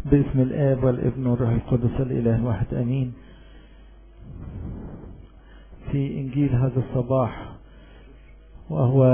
باسم الآب والابن والروح القدس الإله واحد أمين في إنجيل هذا الصباح وهو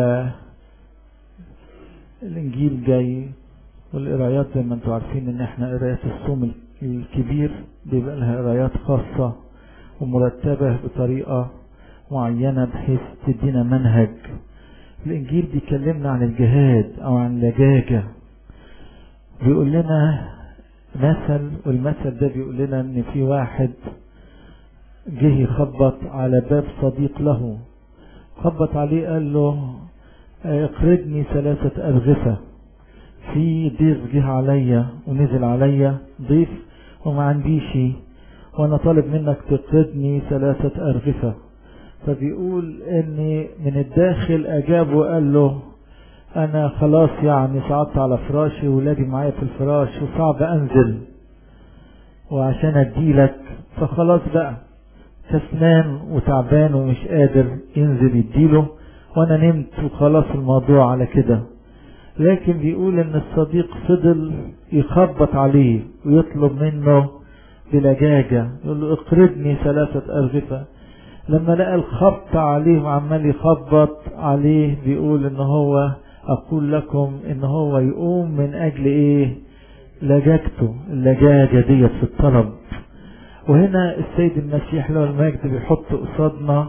الإنجيل جاي والقرايات زي ما انتم عارفين ان احنا قرايات الصوم الكبير بيبقى لها قرايات خاصة ومرتبة بطريقة معينة بحيث تدينا منهج الإنجيل بيكلمنا عن الجهاد أو عن اللجاجة بيقول لنا مثل والمثل ده بيقول لنا ان في واحد جه يخبط على باب صديق له خبط عليه قال له اقرضني ثلاثة أرغفة في ضيف جه عليا ونزل عليا ضيف وما عنديش وانا طالب منك تقرضني ثلاثة أرغفة فبيقول اني من الداخل اجاب وقال له انا خلاص يعني صعدت على فراشي ولادي معايا في الفراش وصعب انزل وعشان اديلك فخلاص بقى كسلان وتعبان ومش قادر ينزل يديله وانا نمت وخلاص الموضوع على كده لكن بيقول ان الصديق فضل يخبط عليه ويطلب منه بلجاجة يقول له اقرضني ثلاثة أرغفة لما لقى الخبط عليه وعمال يخبط عليه بيقول ان هو اقول لكم ان هو يقوم من اجل ايه لجاجته اللجاجة ديت في الطلب وهنا السيد المسيح له المجد بيحط قصادنا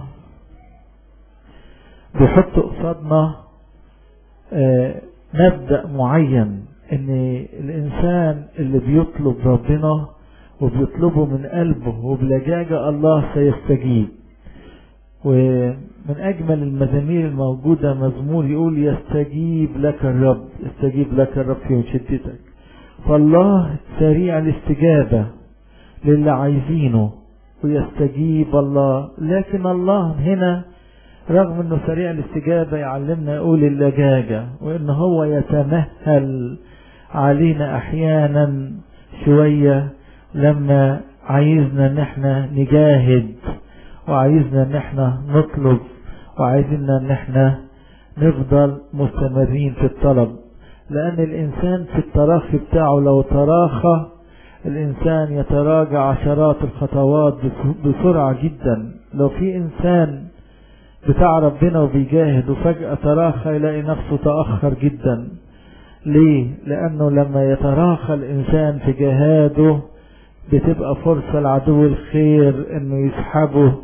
بيحط قصادنا آه مبدأ معين ان الانسان اللي بيطلب ربنا وبيطلبه من قلبه وبلجاجة الله سيستجيب ومن أجمل المزامير الموجودة مزمور يقول يستجيب لك الرب يستجيب لك الرب في شدتك فالله سريع الاستجابة للي عايزينه ويستجيب الله لكن الله هنا رغم انه سريع الاستجابة يعلمنا يقول اللجاجة وان هو يتمهل علينا احيانا شوية لما عايزنا ان احنا نجاهد وعايزنا ان احنا نطلب وعايزنا ان احنا نفضل مستمرين في الطلب لان الانسان في التراخي بتاعه لو تراخى الانسان يتراجع عشرات الخطوات بسرعة جدا لو في انسان بتاع ربنا وبيجاهد وفجأة تراخى يلاقي نفسه تأخر جدا ليه؟ لأنه لما يتراخى الإنسان في جهاده بتبقى فرصة لعدو الخير انه يسحبه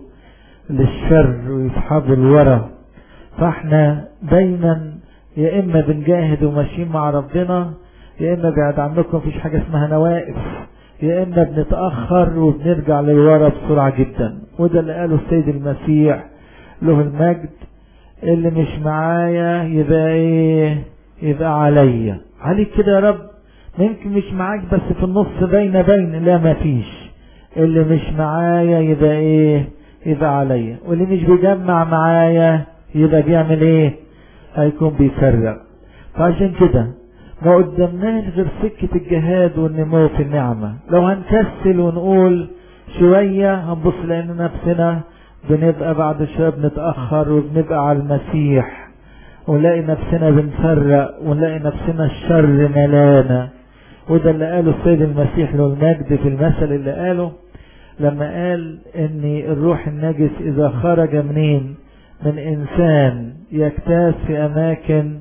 للشر ويسحبه لورا فاحنا دايما يا اما بنجاهد وماشيين مع ربنا يا اما بعد عنكم مفيش حاجة اسمها نواقف يا اما بنتأخر وبنرجع للورا بسرعة جدا وده اللي قاله السيد المسيح له المجد اللي مش معايا يبقى ايه يبقى عليا عليك كده يا رب ممكن مش معاك بس في النص بين بين لا ما فيش اللي مش معايا يبقى ايه يبقى عليا واللي مش بيجمع معايا يبقى بيعمل ايه هيكون بيفرق فعشان كده ما قدامناش غير سكة الجهاد والنمو في النعمة لو هنكسل ونقول شوية هنبص لان نفسنا بنبقى بعد شوية بنتأخر وبنبقى على المسيح ونلاقي نفسنا بنفرق ونلاقي نفسنا الشر ملانا وده اللي قاله السيد المسيح له المجد في المثل اللي قاله لما قال ان الروح النجس اذا خرج منين من انسان يجتاز في اماكن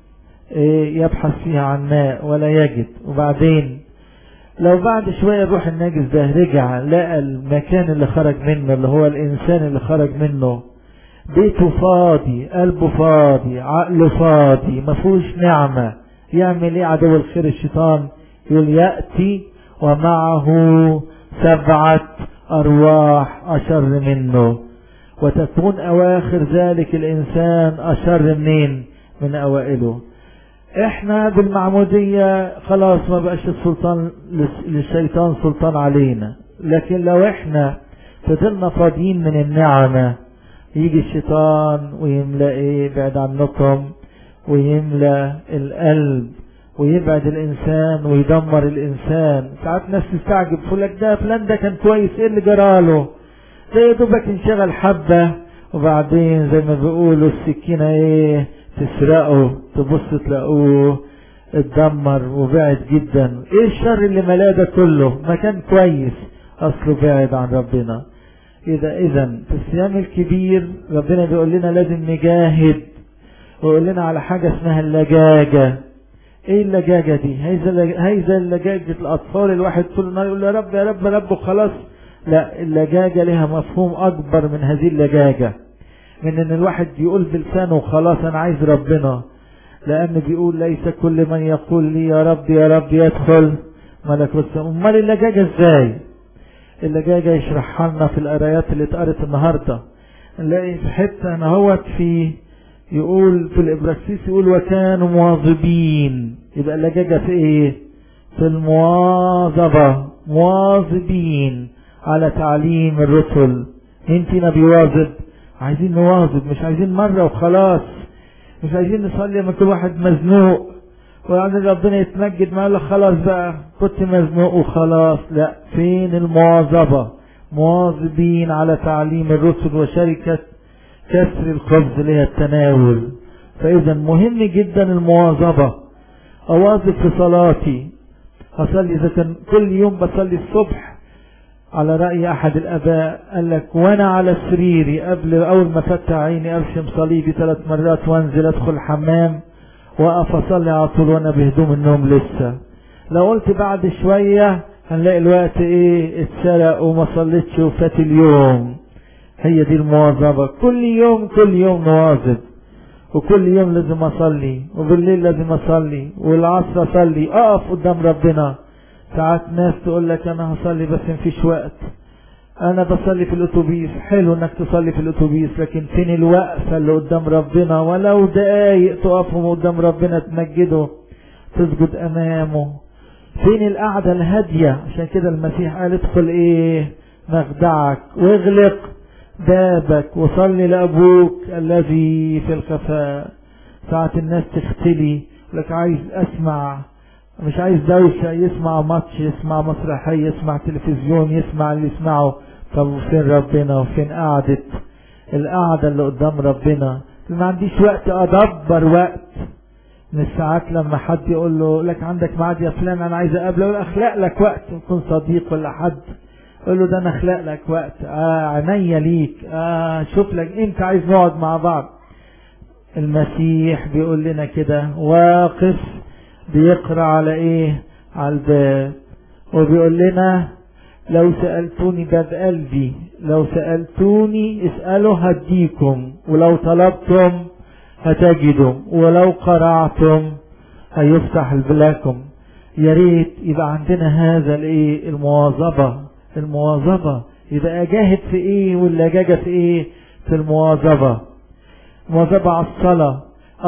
يبحث فيها عن ماء ولا يجد وبعدين لو بعد شوية الروح النجس ده رجع لقى المكان اللي خرج منه اللي هو الانسان اللي خرج منه بيته فاضي قلبه فاضي عقله فاضي مفهوش نعمة يعمل ايه عدو الخير الشيطان يقول يأتي ومعه سبعة أرواح أشر منه وتكون أواخر ذلك الإنسان أشر منين من أوائله احنا بالمعمودية خلاص ما بقاش السلطان للشيطان سلطان علينا لكن لو احنا فضلنا فاضيين من النعمة يجي الشيطان ويملأ ايه بعد عنكم ويملأ القلب ويبعد الانسان ويدمر الانسان ساعات ناس تستعجب تقول لك ده فلان ده كان كويس ايه اللي جراله ده يا دوبك انشغل حبه وبعدين زي ما بيقولوا السكينه ايه تسرقه تبص تلاقوه اتدمر وبعد جدا ايه الشر اللي ملاه ده كله مكان كويس اصله بعد عن ربنا اذا اذا في الصيام الكبير ربنا بيقول لنا لازم نجاهد ويقول لنا على حاجة اسمها اللجاجة ايه اللجاجة دي هيزا اللجاجة الاطفال الواحد طول النهار يقول يا رب يا رب يا رب وخلاص لا اللجاجة لها مفهوم اكبر من هذه اللجاجة من ان الواحد يقول بلسانه خلاص انا عايز ربنا لان بيقول ليس كل من يقول لي يا رب يا رب يدخل ملكوت السماء امال اللجاجة ازاي اللجاجة يشرحها لنا في القرايات اللي اتقرت النهاردة نلاقي في حتة انا في يقول في الابراكسيس يقول وكانوا مواظبين يبقى اللجاجة في ايه في المواظبة مواظبين على تعليم الرسل مين فينا بيواظب عايزين نواظب مش عايزين مرة وخلاص مش عايزين نصلي لما كل واحد مزنوق وبعدين ربنا يتمجد ما لك خلاص بقى كنت مزنوق وخلاص لا فين المواظبة مواظبين على تعليم الرسل وشركة كسر الخبز اللي هي التناول فإذا مهم جدا المواظبة أواظب في صلاتي أصلي إذا كان كل يوم بصلي الصبح على رأي أحد الآباء قال لك وأنا على سريري قبل أول ما فتح عيني أرسم صليبي ثلاث مرات وأنزل أدخل الحمام وأقف أصلي على طول وأنا بهدوم النوم لسه لو قلت بعد شوية هنلاقي الوقت إيه اتسرق وما صليتش وفات اليوم هي دي المواظبة كل يوم كل يوم نواظب وكل يوم لازم أصلي وبالليل لازم أصلي والعصر أصلي أقف قدام ربنا ساعات ناس تقول لك انا هصلي بس مفيش وقت انا بصلي في الاتوبيس حلو انك تصلي في الاتوبيس لكن فين الوقفة اللي قدام ربنا ولو دقايق تقفهم قدام ربنا تمجده تسجد امامه فين القعدة الهادية عشان كده المسيح قال ادخل ايه مخدعك واغلق بابك وصلي لابوك الذي في الخفاء ساعة الناس تختلي لك عايز اسمع مش عايز دوشة يسمع ماتش يسمع مسرحية يسمع تلفزيون يسمع اللي يسمعه طب فين ربنا وفين قعدة القعدة اللي قدام ربنا ما عنديش وقت ادبر وقت من الساعات لما حد يقول له لك عندك ميعاد يا فلان انا عايز اقابله يقول اخلق لك وقت يكون صديق ولا حد يقول له ده انا اخلق لك وقت اه عينيا ليك اه شوف لك انت عايز نقعد مع بعض المسيح بيقول لنا كده واقف بيقرأ على ايه على الباب وبيقول لنا لو سألتوني باب قلبي لو سألتوني اسألوا هديكم ولو طلبتم هتجدوا ولو قرعتم هيفتح لكم يا ريت يبقى عندنا هذا الايه المواظبة المواظبة يبقى اجاهد في ايه واللجاجة في ايه في المواظبة مواظبة على الصلاة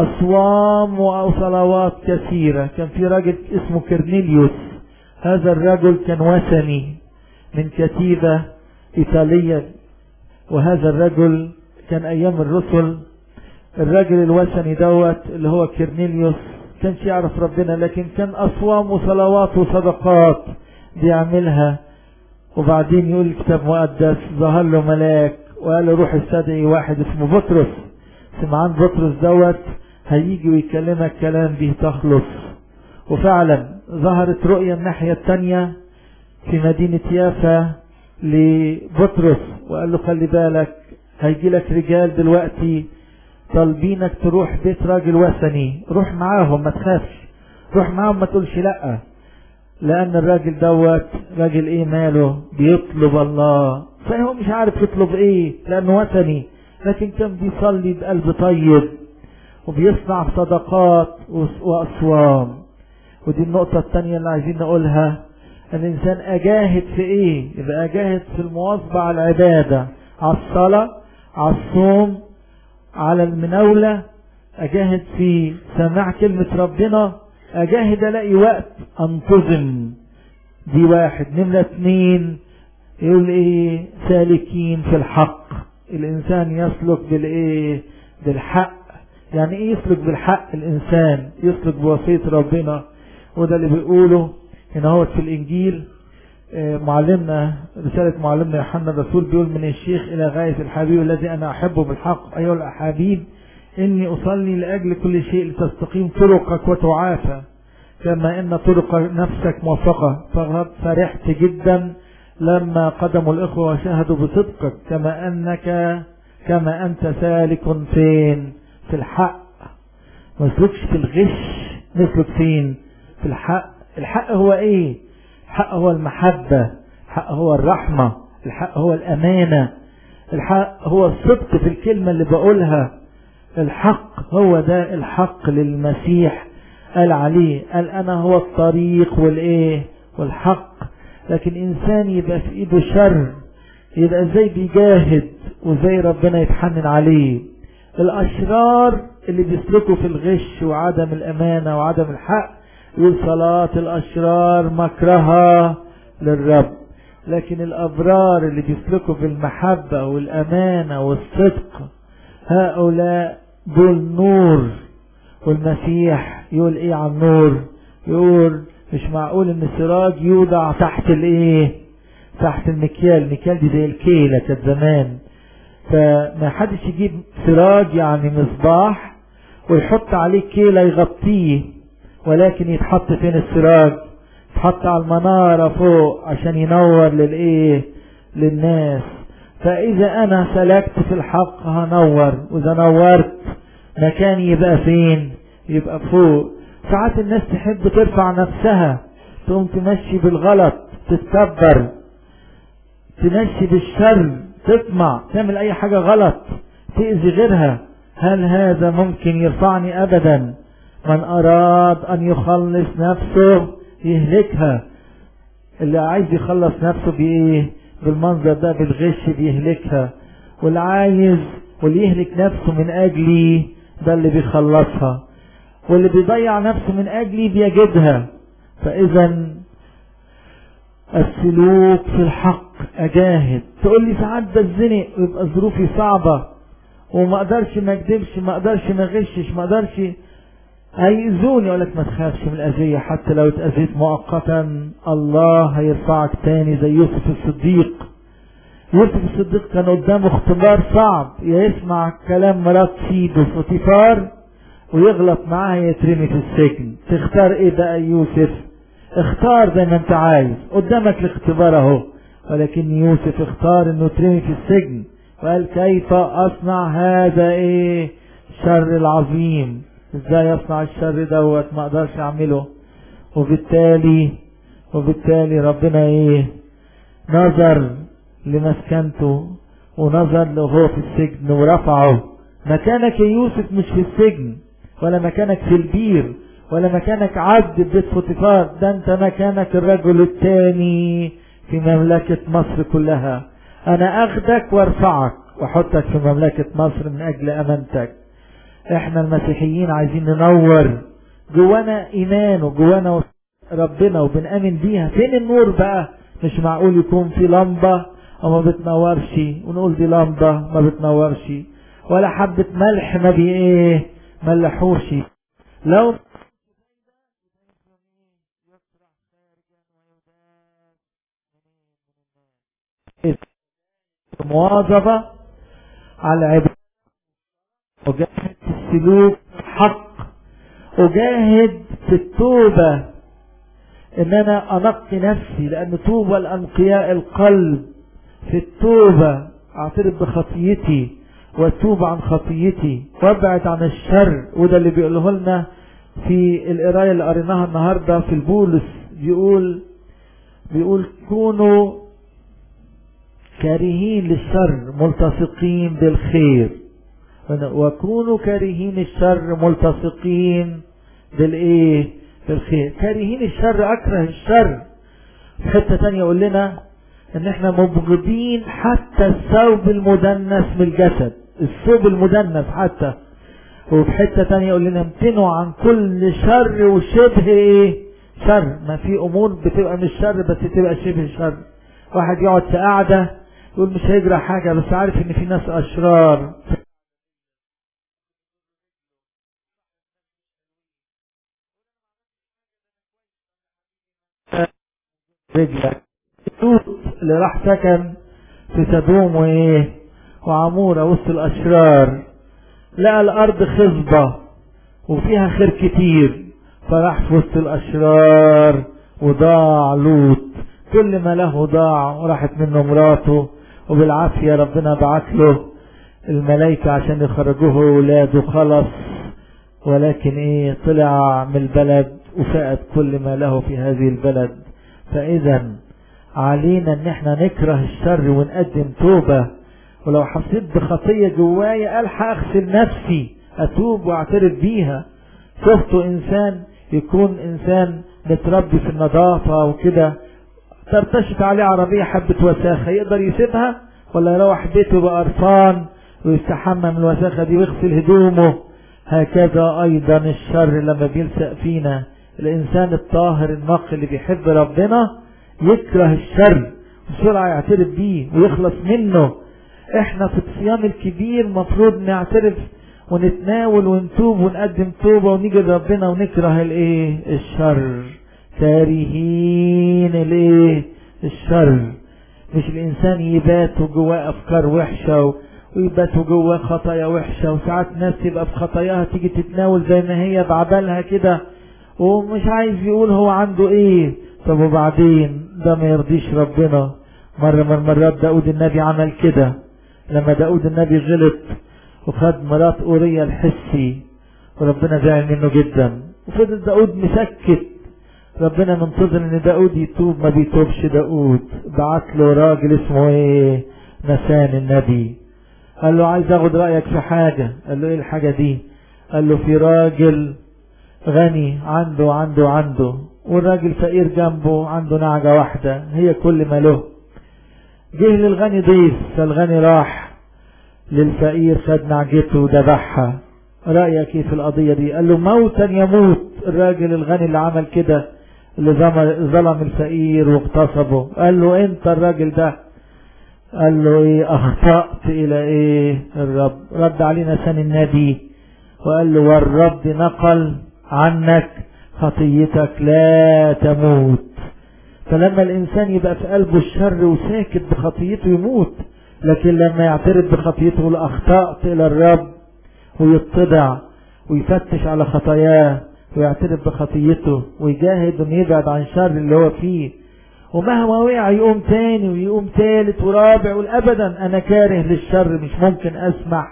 أصوام وصلوات كثيرة كان في راجل اسمه كرنيليوس هذا الرجل كان وثني من كتيبة إيطالية وهذا الرجل كان أيام الرسل الراجل الوثني دوت اللي هو كرنيليوس كانش يعرف ربنا لكن كان أصوام وصلوات وصدقات بيعملها وبعدين يقول الكتاب مقدس ظهر له ملاك وقال له روح استدعي واحد اسمه بطرس سمعان بطرس دوت هيجي ويكلمك كلام به تخلص وفعلا ظهرت رؤية الناحية التانية في مدينة يافا لبطرس وقال له خلي بالك هيجي لك رجال دلوقتي طالبينك تروح بيت راجل وثني روح معاهم ما تخافش روح معاهم ما تقولش لا لان الراجل دوت راجل ايه ماله بيطلب الله فهو مش عارف يطلب ايه لانه وثني لكن كان بيصلي بقلب طيب وبيصنع صدقات واصوام ودي النقطة الثانية اللي عايزين نقولها الانسان اجاهد في ايه يبقى اجاهد في المواظبة على العبادة على الصلاة على الصوم على المناولة اجاهد في سماع كلمة ربنا اجاهد الاقي وقت انتظم دي واحد نمرة اتنين يقول ايه سالكين في الحق الانسان يسلك بالايه بالحق يعني ايه يسلك بالحق الانسان يسلك بوصية ربنا وده اللي بيقوله هنا هو في الانجيل معلمنا رسالة معلمنا يوحنا الرسول بيقول من الشيخ الى غاية الحبيب الذي انا احبه بالحق ايها الاحابيب اني اصلي لاجل كل شيء لتستقيم طرقك وتعافى كما ان طرق نفسك موفقة فرحت جدا لما قدموا الاخوة وشاهدوا بصدقك كما انك كما انت سالك فين في الحق ما نسلكش في الغش نسلك فين في الحق الحق هو ايه الحق هو المحبة الحق هو الرحمة الحق هو الامانة الحق هو الصدق في الكلمة اللي بقولها الحق هو ده الحق للمسيح قال عليه قال انا هو الطريق والايه والحق لكن انسان يبقى في ايده شر يبقى ازاي بيجاهد وازاي ربنا يتحنن عليه الاشرار اللي بيسلكوا في الغش وعدم الامانة وعدم الحق يقول صلاة الاشرار مكرها للرب لكن الابرار اللي بيسلكوا بالمحبة والامانة والصدق هؤلاء دول نور والمسيح يقول ايه عن النور يقول مش معقول ان السراج يوضع تحت الايه تحت المكيال المكيال دي زي الكيلة كانت زمان فما حدش يجيب سراج يعني مصباح ويحط عليه كيلة يغطيه ولكن يتحط فين السراج يتحط على المنارة فوق عشان ينور للايه للناس فاذا انا سلكت في الحق هنور واذا نورت مكاني يبقى فين يبقى فوق ساعات الناس تحب ترفع نفسها تقوم تمشي بالغلط تتكبر تمشي بالشر تطمع تعمل اي حاجة غلط تأذي غيرها هل هذا ممكن يرفعني ابدا من اراد ان يخلص نفسه يهلكها اللي عايز يخلص نفسه بايه بالمنظر ده بالغش بيهلكها واللي عايز واللي يهلك نفسه من اجلي ده اللي بيخلصها واللي بيضيع نفسه من اجلي بيجدها فاذا السلوك في الحق اجاهد تقول لي ساعات بتزنق ويبقى ظروفي صعبة وما اقدرش ما اكذبش ما اقدرش ما اغشش ما اقدرش هيأذوني اقول لك ما تخافش من الاذية حتى لو اتأذيت مؤقتا الله هيرفعك تاني زي يوسف الصديق يوسف الصديق كان قدامه اختبار صعب يا يسمع كلام مرات سيده فوتيفار ويغلط معاها يترمي في السجن تختار ايه بقى يوسف اختار زي ما انت عايز قدامك الاختبار اهو ولكن يوسف اختار انه يترمي في السجن وقال كيف اصنع هذا ايه الشر العظيم ازاي اصنع الشر دوت ما اقدرش اعمله وبالتالي وبالتالي ربنا ايه نظر لمسكنته ونظر له هو في السجن ورفعه مكانك يا يوسف مش في السجن ولا مكانك في البير ولا مكانك عبد في بيت فوتيفار ده انت مكانك الرجل الثاني في مملكة مصر كلها انا اخدك وارفعك واحطك في مملكة مصر من اجل امانتك احنا المسيحيين عايزين ننور جوانا ايمان وجوانا ربنا وبنامن بيها فين النور بقى مش معقول يكون في لمبة وما بتنورش ونقول دي لمبة ما بتنورش ولا حبة ملح ما بي ايه ملحوش لو مواظبة على العبادة وجاهد في السلوك حق وجاهد في التوبة ان انا انقي نفسي لان توبة الانقياء القلب في التوبة اعترف بخطيتي واتوب عن خطيتي وابعد عن الشر وده اللي بيقوله لنا في القرايه اللي قريناها النهارده في البولس بيقول بيقول كونوا كارهين للشر ملتصقين بالخير وكونوا كارهين الشر ملتصقين بالايه بالخير كارهين الشر اكره الشر في حته ثانيه يقول لنا ان احنا مبغضين حتى الثوب المدنس من الجسد الثوب المدنس حتى وفي حته ثانيه يقول لنا امتنوا عن كل شر وشبه ايه شر ما في امور بتبقى مش شر بس تبقى شبه شر واحد يقعد في قعده يقول مش هيجرى حاجه بس عارف ان في ناس اشرار رجلك لوط اللي راح سكن في سدوم وايه وعمورة وسط الاشرار لقى الارض خصبة وفيها خير كتير فراح في وسط الاشرار وضاع لوط كل ما له ضاع وراحت منه مراته وبالعافية ربنا بعت له الملائكة عشان يخرجوه وولاده خلص ولكن ايه طلع من البلد وفقد كل ما له في هذه البلد فاذا علينا ان احنا نكره الشر ونقدم توبة ولو حسيت بخطية جوايا الحق اغسل نفسي اتوب واعترف بيها شفتوا انسان يكون انسان متربي في النظافة وكده ترتشف عليه عربية حبة وساخة يقدر يسيبها ولا يروح بيته بقرفان ويستحمى من الوساخة دي ويغسل هدومه هكذا ايضا الشر لما بيلسق فينا الانسان الطاهر النقي اللي بيحب ربنا يكره الشر بسرعة يعترف بيه ويخلص منه احنا في الصيام الكبير مفروض نعترف ونتناول ونتوب ونقدم توبة ونيجي لربنا ونكره الايه الشر كارهين الايه الشر مش الانسان يبات جواه افكار وحشة ويبات جواه خطايا وحشة وساعات ناس تبقى في خطاياها تيجي تتناول زي ما هي بعبالها كده ومش عايز يقول هو عنده ايه طب وبعدين ده ما يرضيش ربنا مرة من المرات داود النبي عمل كده لما داود النبي غلط وخد مرات أوريا الحسي وربنا زعل منه جدا وفضل داود مسكت ربنا منتظر ان داود يتوب ما بيتوبش داود بعت له راجل اسمه ايه نسان النبي قال له عايز اخد رأيك في حاجة قال له ايه الحاجة دي قال له في راجل غني عنده عنده عنده والراجل فقير جنبه عنده نعجة واحدة هي كل ما له جه للغني ضيف فالغني راح للفقير خد نعجته وذبحها رأيك ايه في القضية دي قال له موتا يموت الراجل الغني اللي عمل كده اللي ظلم الفقير واغتصبه قال له انت الراجل ده قال له ايه اخطأت الى ايه الرب رد علينا سن النبي وقال له والرب نقل عنك خطيتك لا تموت فلما الانسان يبقى في قلبه الشر وساكت بخطيته يموت لكن لما يعترف بخطيته يقول اخطأت الى الرب ويتضع ويفتش على خطاياه ويعترف بخطيته ويجاهد انه يبعد عن الشر اللي هو فيه ومهما وقع يقوم تاني ويقوم تالت ورابع يقول ابدا انا كاره للشر مش ممكن اسمح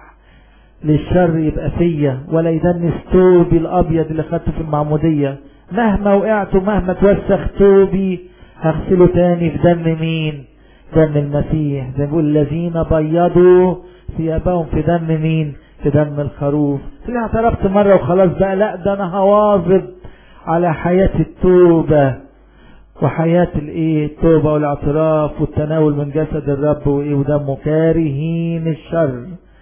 للشر يبقى فيا ولا يدنس توبي الابيض اللي خدته في المعمودية مهما وقعت ومهما توسخ توبي هغسله تاني في دم مين دم المسيح زي ما بيقول الذين بيضوا ثيابهم في دم مين في دم الخروف اللي اعترفت مرة وخلاص بقى لا ده انا هواظب على حياة التوبة وحياة الايه التوبة والاعتراف والتناول من جسد الرب وايه ودمه كارهين الشر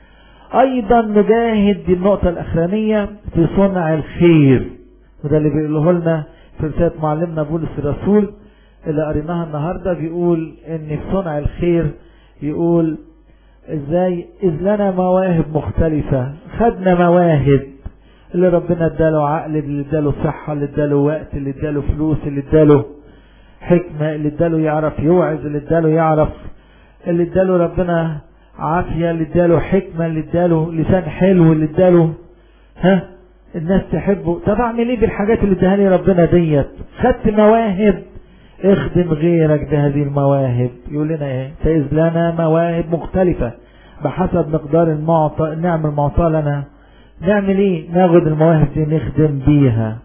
ايضا نجاهد دي النقطة الاخرانية في صنع الخير وده اللي بيقوله لنا في رسالة معلمنا بولس الرسول اللي قريناها النهاردة بيقول ان في صنع الخير يقول ازاي اذ لنا مواهب مختلفة خدنا مواهب اللي ربنا اداله عقل اللي اداله صحة اللي اداله وقت اللي اداله فلوس اللي اداله حكمة اللي اداله يعرف يوعظ اللي اداله يعرف اللي اداله ربنا عافية اللي اداله حكمة اللي اداله لسان حلو اللي اداله ها الناس تحبه طب اعمل ايه بالحاجات اللي اداها لي ربنا ديت خدت مواهب اخدم غيرك بهذه المواهب يقول لنا ايه فإذ لنا مواهب مختلفة بحسب مقدار المعطى النعم المعطى لنا نعمل ايه ناخد المواهب دي نخدم بيها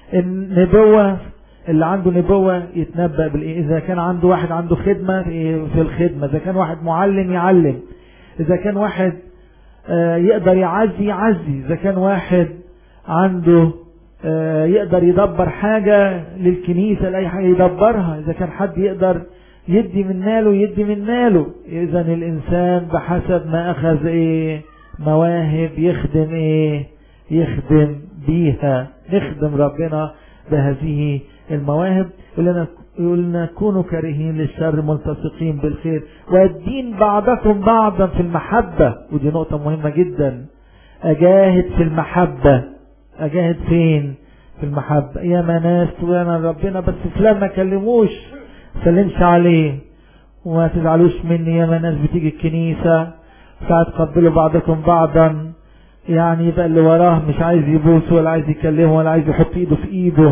النبوة اللي عنده نبوة يتنبأ بالايه اذا كان عنده واحد عنده خدمة في الخدمة اذا كان واحد معلم يعلم اذا كان واحد يقدر يعزي يعزي اذا كان واحد عنده يقدر يدبر حاجة للكنيسة لأي حاجة يدبرها إذا كان حد يقدر يدي من ماله يدي من ماله إذا الإنسان بحسب ما أخذ إيه مواهب يخدم إيه يخدم بيها نخدم ربنا بهذه المواهب يقول لنا كونوا كارهين للشر ملتصقين بالخير والدين بعضكم بعضا في المحبة ودي نقطة مهمة جدا أجاهد في المحبة اجاهد فين في المحبة يا ما ناس وانا ربنا بس فلان ما كلموش سلمش عليه وما تزعلوش مني يا ما ناس بتيجي الكنيسة ساعة تقبلوا بعضكم بعضا يعني يبقى اللي وراه مش عايز يبوس ولا عايز يكلمه ولا عايز يحط ايده في ايده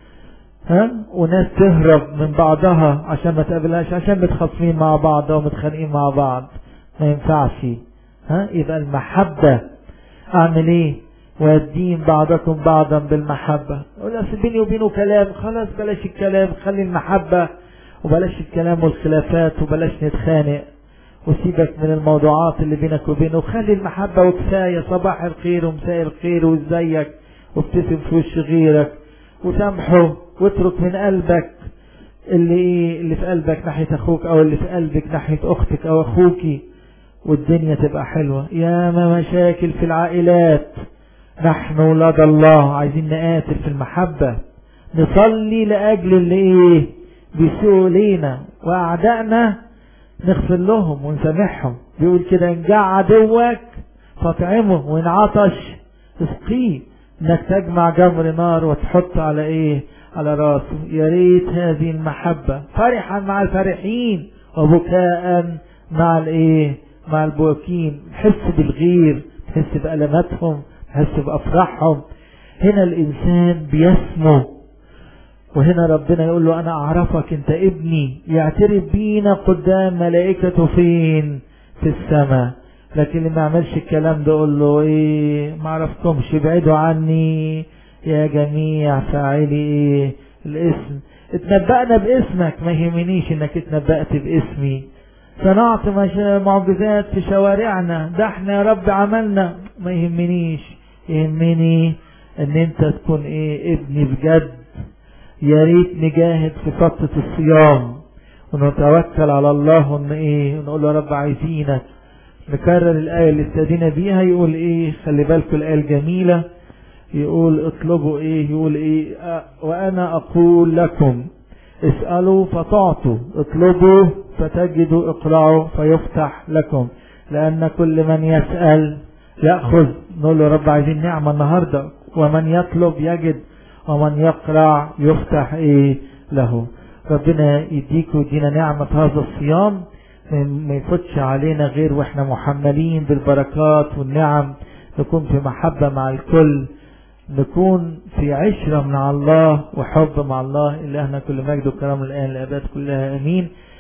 ها وناس تهرب من بعضها عشان ما تقابلهاش عشان متخاصمين مع بعض او متخانقين مع بعض ما ينفعش ها يبقى المحبة اعمل ايه ويدين بعضكم بعضا بالمحبة يقول اصل بيني وبينه كلام خلاص بلاش الكلام خلي المحبة وبلاش الكلام والخلافات وبلاش نتخانق وسيبك من الموضوعات اللي بينك وبينه وخلي المحبة وكفاية صباح الخير ومساء الخير وازيك وابتسم في وش غيرك وسامحه واترك من قلبك اللي ايه اللي في قلبك ناحية اخوك او اللي في قلبك ناحية اختك او اخوكي والدنيا تبقى حلوة يا ما مشاكل في العائلات نحن ولاد الله عايزين نقاتل في المحبة نصلي لأجل اللي ايه بيسوءوا لينا واعدائنا نغفر لهم ونسامحهم بيقول كده ان جاع عدوك فاطعمه وان عطش اسقيه انك تجمع جمر نار وتحط على ايه على راسه يا ريت هذه المحبة فرحا مع الفرحين وبكاء مع الايه مع البواكين حس بالغير تحس بألماتهم تحس بأفراحهم هنا الإنسان بيسمو وهنا ربنا يقول له أنا أعرفك أنت ابني يعترف بينا قدام ملائكته فين في السماء لكن اللي ما عملش الكلام ده يقول له ايه ما عرفتكمش ابعدوا عني يا جميع فاعلي ايه الاسم اتنبأنا باسمك ما يهمنيش انك اتنبأت باسمي صنعت معجزات في شوارعنا ده احنا يا رب عملنا ما يهمنيش يهمني ان انت تكون ايه ابني بجد يا ريت نجاهد في فترة الصيام ونتوكل على الله ون ايه ونقول له يا رب عايزينك نكرر الآية اللي استدينا بيها يقول ايه خلي بالكم الآية الجميلة يقول اطلبوا ايه يقول ايه أه وانا اقول لكم اسألوا فتعطوا اطلبوا فتجدوا اقرعوا فيفتح لكم لان كل من يسأل يأخذ نقول له رب عايزين نعمة النهاردة ومن يطلب يجد ومن يقرع يفتح ايه له ربنا يديك ويدينا نعمة هذا الصيام ما يفوتش علينا غير واحنا محملين بالبركات والنعم نكون في محبة مع الكل نكون في عشرة مع الله وحب مع الله إلهنا كل مجد وكرم الآن الأباد كلها أمين